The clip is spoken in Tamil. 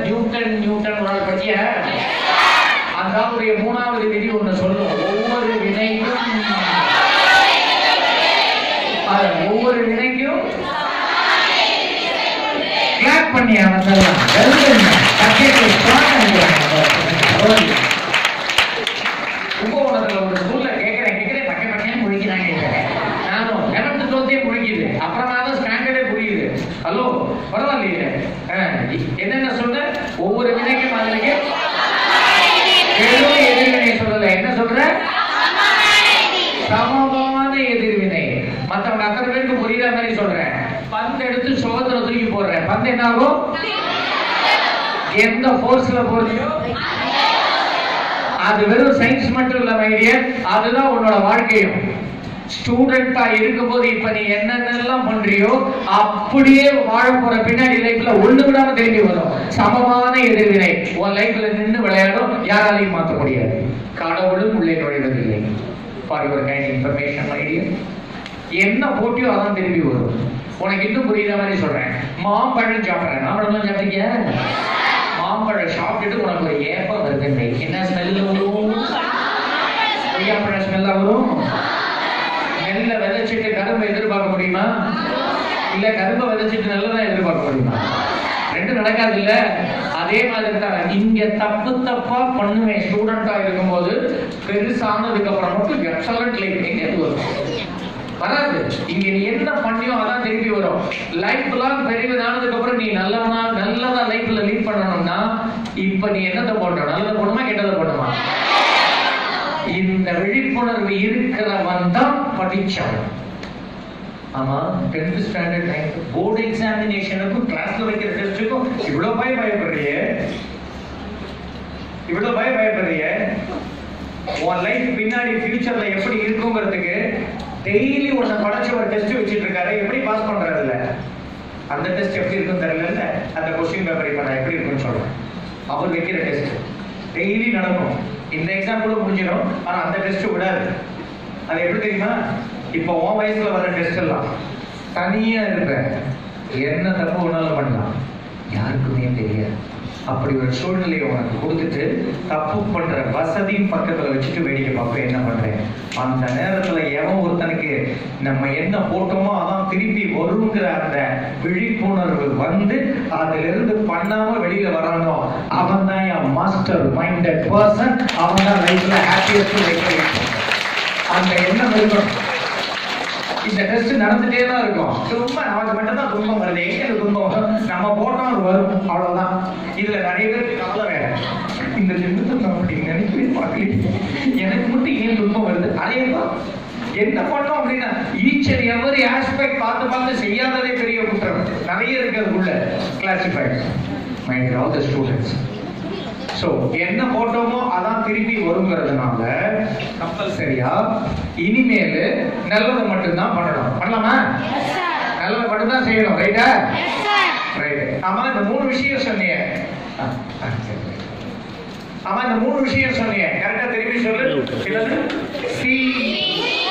நியூட்டன் நியூட்டன் ஒரு ஆள் பற்றிய அந்த ஆளுடைய மூணாவது விதி ஒண்ணு சொல்லும் ஒவ்வொரு வினைக்கும் அது ஒவ்வொரு வினைக்கும் கிளாப் பண்ணி அவன் சொல்லலாம் சப்ஜெக்ட் ஸ்ட்ராங் பண்ணிக்கிறாங்க கும்பகோணத்துல ஒரு ஸ்கூல்ல கேட்கிறேன் கேட்கிறேன் பக்க பக்கையா முழிக்கிறாங்க கேட்கிறேன் நானும் லெவன்த் டுவெல்த்தே முழிக்குது அப்புறமா தான் ஸ்டாண்டர்டே புரியுது ஹலோ பரவாயில்லையே ஆ, என்னென்ன சொன்ன ஒவ்வொரு வினைக்கும் அதுலயே வெறும் எதிர்வினை சொல்லல என்ன சொல்ற சமமான எதிர்வினை மத்தவங்க அத்தனை பேருக்கு புரியுற மாதிரி சொல்றேன் பந்து எடுத்து சுகத்துல தூக்கி போடுறேன் பந்து என்ன ஆகும் எந்த ஃபோர்ஸ்ல போறதையோ அது வெறும் சயின்ஸ் மட்டும் இல்ல மைடியர் அதுதான் உன்னோட வாழ்க்கையும் ஸ்டூடெண்டா இருக்கும்போது இப்ப நீ என்னென்னலாம் பண்றியோ அப்படியே வாழ போற பின்னாடி லைஃப்ல ஒண்ணு விடாம திரும்பி வரும் சமமான எதிர்வினை உன் லைஃப்ல நின்னு விளையாடும் யாராலையும் மாத்த முடியாது கடவுளும் உள்ளே நுழைவதில்லை for your kind information my dear என்ன போட்டியோ அதான் திரும்பி வரும் உனக்கு இன்னும் புரியுற மாதிரி சொல்றேன் மாம்பழம் சாப்பிடுறேன் மாம்பழம் சாப்பிட்டீங்க மாம்பழம் சாப்பிட்டுட்டு உனக்கு ஒரு ஏப்பம் வருதுங்க என்ன ஸ்மெல் வரும் கொய்யாப்பழம் ஸ்மெல்லா வரும் நெல்லை விதைச்சிட்டு கரும்பை எதிர்பார்க்க முடியுமா இல்ல கரும்பை விதைச்சிட்டு நல்லதா எதிர்பார்க்க முடியுமா ரெண்டும் நடக்காது இல்ல அதே மாதிரி தான் இங்க தப்பு தப்பா பண்ணுவேன் ஸ்டூடெண்டா இருக்கும்போது பெருசானதுக்கு அப்புறம் மட்டும் எக்ஸலண்ட் லைஃப் எங்க இருந்து வரும் வராது இங்க நீ என்ன பண்ணியோ அதான் திருப்பி வரும் லைஃப் லாங் பெரியவனானதுக்கு அப்புறம் நீ நல்லவனா நல்லதா லைஃப்ல லீட் பண்ணணும்னா இப்ப நீ என்னத்தை போடணும் நல்லதை போடணுமா கெட்டதை போடணுமா இந்த விழிப்புணர்வு இருக்கிறவன் தான் படிச்சவன் ஆமா டென்த் ஸ்டாண்டர்ட் நைன்த் போர்டு எக்ஸாமினேஷனுக்கும் கிளாஸ்ல வைக்கிற டெஸ்ட்டுக்கும் இவ்வளவு பய பயப்படுறியே இவ்வளவு பய பயப்படுறியே உன் லைஃப் பின்னாடி ஃபியூச்சர்ல எப்படி இருக்குங்கிறதுக்கு டெய்லி உன்னை படைச்ச ஒரு டெஸ்ட் வச்சிட்டு இருக்காரு எப்படி பாஸ் பண்றதுல அந்த டெஸ்ட் எப்படி இருக்குன்னு தெரியல அந்த கொஸ்டின் பேப்பர் இப்ப நான் எப்படி இருக்குன்னு சொல்றேன் அவர் வைக்கிற டெஸ்ட் டெய்லி நடக்கும் இந்த எக்ஸாம் கூட முடிஞ்சிடும் ஆனா அந்த டெஸ்ட் விடாது அது எப்படி தெரியுமா இப்போ உன் வயசுல வர டெஸ்ட் எல்லாம் தனியா இருப்ப என்ன தப்பு வேணாலும் பண்ணலாம் யாருக்குமே தெரியாது அப்படி ஒரு சூழ்நிலையை உனக்கு கொடுத்துட்டு தப்பு பண்ற வசதியும் பக்கத்துல வச்சுட்டு வேடிக்கை பார்ப்ப என்ன பண்றேன் அந்த நேரத்துல எவன் ஒருத்தனுக்கு நம்ம என்ன போட்டோமோ அதான் திருப்பி வருங்கிற அந்த விழிப்புணர்வு வந்து அதுல இருந்து பண்ணாம வெளியில வரானோ அவன் தான் என் மாஸ்டர் மைண்டட் பர்சன் அவன் தான் லைஃப்ல ஹாப்பியஸ்ட் லைஃப் அந்த எண்ணம் இருக்கணும் இந்த டெஸ்ட் நடந்துட்டே தான் இருக்கும் சும்மா நமக்கு மட்டும் தான் துன்பம் வருது எங்க இந்த துன்பம் வரும்? நம்ம போட்டோம் அது வரும் அவ்வளவுதான் இதுல நிறைய பேருக்கு கவலை வேற இந்த ஜென்மத்தை நான் அப்படி நினைக்கவே பார்க்கல எனக்கு மட்டும் ஏன் துன்பம் வருது அதே தான் என்ன பண்ணோம் அப்படின்னா ஈச் அண்ட் எவரி ஆஸ்பெக்ட் பார்த்து பார்த்து செய்யாததே பெரிய குற்றம் நிறைய இருக்கு அதுக்குள்ள classified my all the students so என்ன போட்டோமோ அதான் திருப்பி வருங்கிறதுனால கம்பல்சரியா இனிமேல் நல்லதை மட்டும்தான் பண்ணணும் பண்ணலாமா நல்லதை மட்டும்தான் செய்யணும் ரைட்டா ரைட் ஆமா இந்த மூணு விஷயம் சொன்னீங்க ஆ, ஆ, சரி, சரி. ஆமா இந்த மூணு விஷயம் சொன்னீங்க கரெக்டா திருப்பி சொல்லு என்னது? See